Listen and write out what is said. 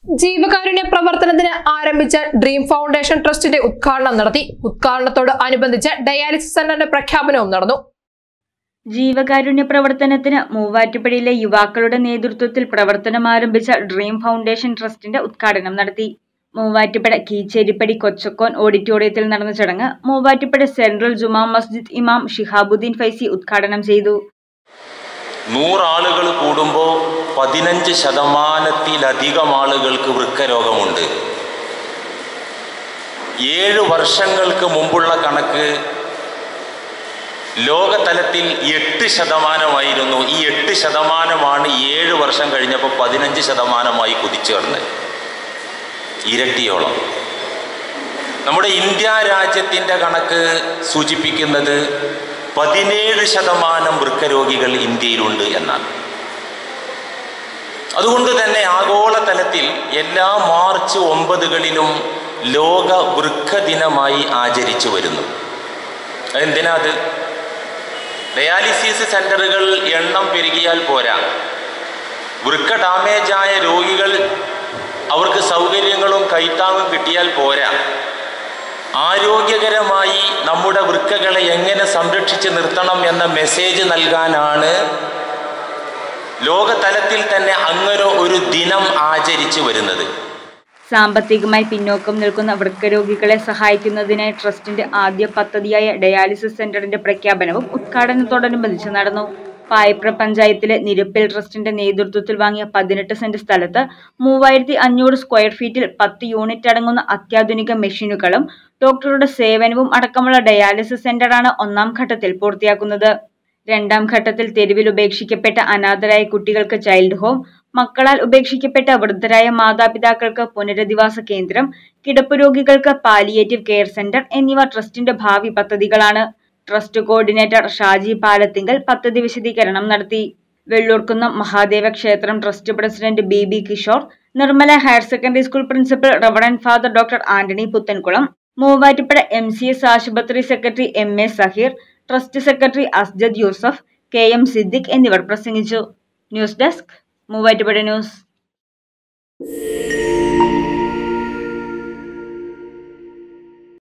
ജീവകാരുണ്യ പ്രവർത്തനത്തിന് ആരംഭിച്ച ഡ്രീം ഫൗണ്ടേഷൻ ട്രസ്റ്റിന്റെ ഉദ്ഘാടനം നടത്തി ഉദ്ഘാടനത്തോട് അനുബന്ധിച്ച് ഡയാലിസിസ് സെന്ററിന്റെ പ്രഖ്യാപനവും നടന്നു ജീവകാരുണ്യ പ്രവർത്തനത്തിന് മൂവാറ്റുപുഴയിലെ യുവാക്കളുടെ നേതൃത്വത്തിൽ പ്രവർത്തനം ആരംഭിച്ച ഡ്രീം ഫൗണ്ടേഷൻ ട്രസ്റ്റിന്റെ ഉദ്ഘാടനം നടത്തി മൂവാറ്റുപുഴ കീച്ചേരിപ്പടി കൊച്ചക്കോൻ ഓഡിറ്റോറിയത്തിൽ നടന്ന ചടങ്ങ് മൂവാറ്റുപുഴ സെൻട്രൽ ജുമാ മസ്ജിദ് ഇമാം ഷിഹാബുദ്ദീൻ ഫൈസി ഉദ്ഘാടനം ചെയ്തു നൂറാളുകൾ കൂടുമ്പോൾ പതിനഞ്ച് ശതമാനത്തിലധികം ആളുകൾക്ക് വൃക്കരോഗമുണ്ട് ഏഴ് വർഷങ്ങൾക്ക് മുമ്പുള്ള കണക്ക് ലോകതലത്തിൽ എട്ട് ശതമാനമായിരുന്നു ഈ എട്ട് ശതമാനമാണ് ഏഴ് വർഷം കഴിഞ്ഞപ്പോൾ പതിനഞ്ച് ശതമാനമായി കുതിച്ചുയർന്നത് ഇരട്ടിയോളം നമ്മുടെ ഇന്ത്യ രാജ്യത്തിൻ്റെ കണക്ക് സൂചിപ്പിക്കുന്നത് പതിനേഴ് ശതമാനം വൃക്കരോഗികൾ ഇന്ത്യയിലുണ്ട് എന്നാണ് അതുകൊണ്ട് തന്നെ ആഗോളതലത്തിൽ എല്ലാ മാർച്ച് ഒമ്പതുകളിലും ലോക വൃക്ക ദിനമായി ആചരിച്ചു വരുന്നു അതെന്തിനാ അത് ഡയാലിസിസ് സെന്ററുകൾ എണ്ണം പെരുകിയാൽ പോരാ വൃക്ക ഡാമേജായ രോഗികൾ അവർക്ക് സൗകര്യങ്ങളും കൈത്താങ്ങും കിട്ടിയാൽ പോരാ ആരോഗ്യകരമായി നമ്മുടെ വൃക്കകളെ എങ്ങനെ സംരക്ഷിച്ച് നിർത്തണം എന്ന മെസ്സേജ് നൽകാനാണ് ലോകതലത്തിൽ തന്നെ അങ്ങനെ ഒരു ദിനം ആചരിച്ചു വരുന്നത് സാമ്പത്തികമായി പിന്നോക്കം നിൽക്കുന്ന വൃക്കരോഗികളെ സഹായിക്കുന്നതിനായി ട്രസ്റ്റിന്റെ ആദ്യ പദ്ധതിയായ ഡയാലിസിസ് സെന്ററിന്റെ പ്രഖ്യാപനവും ഉദ്ഘാടനത്തോടനുബന്ധിച്ച് നടന്നു പായപ്ര പഞ്ചായത്തിലെ നിരപ്പിൽ ട്രസ്റ്റിന്റെ നേതൃത്വത്തിൽ വാങ്ങിയ പതിനെട്ട് സെന്റ് സ്ഥലത്ത് മൂവായിരത്തി അഞ്ഞൂറ് സ്ക്വയർ ഫീറ്റിൽ പത്ത് യൂണിറ്റ് അടങ്ങുന്ന അത്യാധുനിക മെഷീനുകളും ഡോക്ടറുടെ സേവനവും അടക്കമുള്ള ഡയാലിസിസ് സെന്ററാണ് ഒന്നാം ഘട്ടത്തിൽ പൂർത്തിയാക്കുന്നത് രണ്ടാം ഘട്ടത്തിൽ തെരുവിൽ ഉപേക്ഷിക്കപ്പെട്ട അനാഥരായ കുട്ടികൾക്ക് ചൈൽഡ് ഹോം മക്കളാൽ ഉപേക്ഷിക്കപ്പെട്ട വൃദ്ധരായ മാതാപിതാക്കൾക്ക് പുനരധിവാസ കേന്ദ്രം കിടപ്പ് രോഗികൾക്ക് പാലിയേറ്റീവ് കെയർ സെന്റർ എന്നിവ ട്രസ്റ്റിന്റെ ഭാവി പദ്ധതികളാണ് ട്രസ്റ്റ് കോർഡിനേറ്റർ ഷാജി പാലത്തിങ്കൽ പദ്ധതി വിശദീകരണം നടത്തി വെള്ളൂർക്കുന്നം മഹാദേവ ക്ഷേത്രം trust president B B Kishore Nirmala higher secondary school principal reverend father doctor Antony Puthenkulam Muvattupuzha M C S ആശുപത്രി secretary M A Saheer trust secretary Asjad Yusuf K M Siddique എന്നിവർ പ്രസംഗിച്ചു ന്യൂസ് ഡെസ്ക് മൂവാറ്റുപുഴ ന്യൂസ്